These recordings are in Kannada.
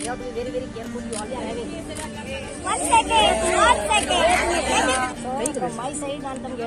You have to be very, very careful. You all are having. One second, one second. So from my side, ನಾನು ತಮ್ಗೆ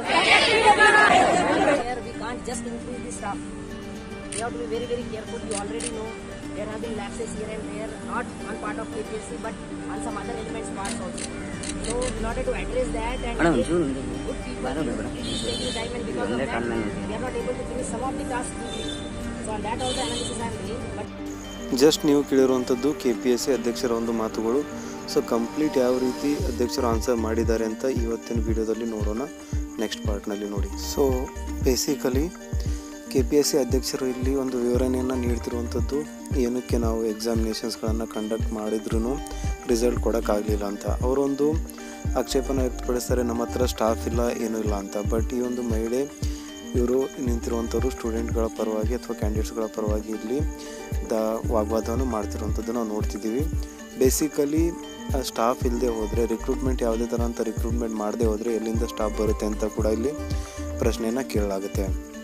here we can't just increase the staff. You have to be very, very careful. You already know there have been lapses here and there, not on part of KPSC, but on some other elements parts also. So in order to address that and ಅಣ್ಣ take ಒಂಚೂರು ಒಂದು good people, ಬರೋದು ಬೇಡ it is taking time and because of ಒಂದೇ that, ಕಾಲ್ನಲ್ಲಿ we are not able to finish some of the tasks quickly. So on that also analysis I am doing, but just ನೀವು ಕೇಳಿರುವಂಥದ್ದು ಕೆ ಪಿ ಎಸ್ ಸಿ ಅಧ್ಯಕ್ಷರ ಒಂದು ಮಾತುಗಳು ಸೊ ಕಂಪ್ಲೀಟ್ ಯಾವ ರೀತಿ ಅಧ್ಯಕ್ಷರು ಆನ್ಸರ್ ಮಾಡಿದ್ದಾರೆ ಅಂತ ಇವತ್ತಿನ ವಿಡಿಯೋದಲ್ಲಿ ನೋಡೋಣ ನೆಕ್ಸ್ಟ್ ಪಾರ್ಟ್ನಲ್ಲಿ ನೋಡಿ so basically K P S C ಅಧ್ಯಕ್ಷರು ಇಲ್ಲಿ ಒಂದು ವಿವರಣೆಯನ್ನು ನೀಡ್ತಿರುವಂಥದ್ದು ಏನಕ್ಕೆ ನಾವು ಎಕ್ಸಾಮಿನೇಷನ್ಸ್ಗಳನ್ನು ಕಂಡಕ್ಟ್ ಮಾಡಿದ್ರೂ ರಿಸಲ್ಟ್ ಕೊಡೋಕ್ಕಾಗಲಿಲ್ಲ ಅಂತ ಅವರೊಂದು ಆಕ್ಷೇಪನ ವ್ಯಕ್ತಪಡಿಸ್ತಾರೆ ನಮ್ಮ ಹತ್ರ ಸ್ಟಾಫ್ ಇಲ್ಲ ಏನೂ ಇಲ್ಲ ಅಂತ ಬಟ್ ಈ ಒಂದು ಮಹಿಳೆ ಇವರು ನಿಂತಿರುವಂಥವ್ರು ಸ್ಟೂಡೆಂಟ್ಗಳ ಪರವಾಗಿ ಅಥವಾ ಕ್ಯಾಂಡಿಡೇಟ್ಸ್ಗಳ ಪರವಾಗಿ ಇಲ್ಲಿ ದ ವಾಗ್ವಾದವನ್ನು ಮಾಡ್ತಿರುವಂಥದ್ದು ನಾವು ನೋಡ್ತಿದ್ದೀವಿ ಬೇಸಿಕಲಿ ಸ್ಟಾಫ್ ಇಲ್ಲದೆ ಹೋದರೆ ರಿಕ್ರೂಟ್ಮೆಂಟ್ ಯಾವುದೇ ಥರ ಅಂತ ರಿಕ್ರೂಟ್ಮೆಂಟ್ ಮಾಡದೆ ಹೋದರೆ ಎಲ್ಲಿಂದ ಸ್ಟಾಫ್ ಬರುತ್ತೆ ಅಂತ ಕೂಡ ಇಲ್ಲಿ ಪ್ರಶ್ನೆಯನ್ನು ಕೇಳಲಾಗುತ್ತೆ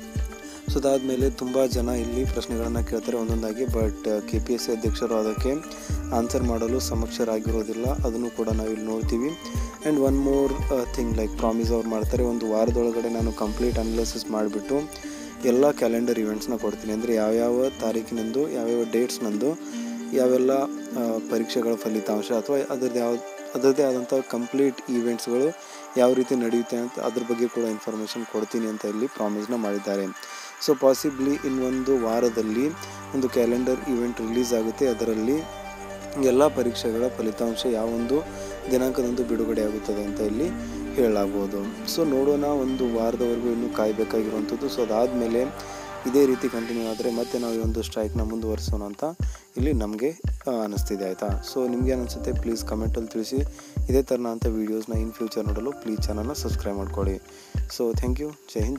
ಸೊ ಅದಾದಮೇಲೆ ತುಂಬ ಜನ ಇಲ್ಲಿ ಪ್ರಶ್ನೆಗಳನ್ನು ಕೇಳ್ತಾರೆ ಒಂದೊಂದಾಗಿ but K P S C ಅಧ್ಯಕ್ಷರು ಅದಕ್ಕೆ ಆನ್ಸರ್ ಮಾಡಲು ಸಮಕ್ಷರಾಗಿರೋದಿಲ್ಲ ಅದನ್ನು ಕೂಡ ನಾವು ಇಲ್ಲಿ ನೋಡ್ತೀವಿ and one more thing like promise ಅವ್ರು ಮಾಡ್ತಾರೆ ಒಂದು ವಾರದೊಳಗಡೆ ನಾನು ಕಂಪ್ಲೀಟ್ ಅನಾಲಿಸಿಸ್ ಮಾಡಿಬಿಟ್ಟು ಎಲ್ಲ ಕ್ಯಾಲೆಂಡರ್ ಇವೆಂಟ್ಸ್ನ ಕೊಡ್ತೀನಿ ಅಂದರೆ ಯಾವ್ಯಾವ ತಾರೀಕಿನಂದು ಯಾವ್ಯಾವ ಡೇಟ್ಸ್ನಂದು ಯಾವೆಲ್ಲ ಆ, ಪರೀಕ್ಷೆಗಳ ಫಲಿತಾಂಶ ಅಥವಾ ಅದರದ್ದು ಯಾವ ಅದರದ್ದೇ ಆದಂಥ ಕಂಪ್ಲೀಟ್ ಈವೆಂಟ್ಸ್ಗಳು ಯಾವ ರೀತಿ ನಡೆಯುತ್ತೆ ಅಂತ ಅದ್ರ ಬಗ್ಗೆ ಕೂಡ ಇನ್ಫಾರ್ಮೇಷನ್ ಕೊಡ್ತೀನಿ ಅಂತ ಇಲ್ಲಿ ಪ್ರಾಮಿಸ್ನ ಮಾಡಿದ್ದಾರೆ ಸೊ ಪಾಸಿಬ್ಲಿ ಇನ್ನೊಂದು ವಾರದಲ್ಲಿ ಒಂದು ಕ್ಯಾಲೆಂಡರ್ ಇವೆಂಟ್ ರಿಲೀಸ್ ಆಗುತ್ತೆ ಅದರಲ್ಲಿ ಎಲ್ಲ ಪರೀಕ್ಷೆಗಳ ಫಲಿತಾಂಶ ಯಾವೊಂದು ದಿನಾಂಕದಂದು ಬಿಡುಗಡೆ ಆಗುತ್ತದೆ ಅಂತ ಇಲ್ಲಿ ಹೇಳಲಾಗ್ಬೋದು ಸೊ ನೋಡೋಣ ಒಂದು ವಾರದವರೆಗೂ ಇನ್ನೂ ಕಾಯಬೇಕಾಗಿರುವಂಥದ್ದು ಸೊ ಅದಾದಮೇಲೆ ಇದೇ ರೀತಿ ಕಂಟಿನ್ಯೂ ಆದರೆ ಮತ್ತೆ ನಾವು ಈ ಒಂದು ಸ್ಟ್ರೈಕ್ನ ಮುಂದುವರಿಸೋಣ ಅಂತ ಇಲ್ಲಿ ನಮಗೆ ಅನಿಸ್ತಿದೆ ಆಯಿತಾ ಸೊ ನಿಮಗೆ ಅನಿಸುತ್ತೆ ಪ್ಲೀಸ್ ಕಮೆಂಟಲ್ಲಿ ತಿಳಿಸಿ ಇದೇ ಥರನ ಅಂತ ವೀಡಿಯೋಸ್ನ ಇನ್ ಫ್ಯೂಚರ್ ನೋಡಲು ಪ್ಲೀಸ್ ಚಾನಲ್ನ ಸಬ್ಸ್ಕ್ರೈಬ್ ಮಾಡ್ಕೊಳ್ಳಿ so thank you Jai Hind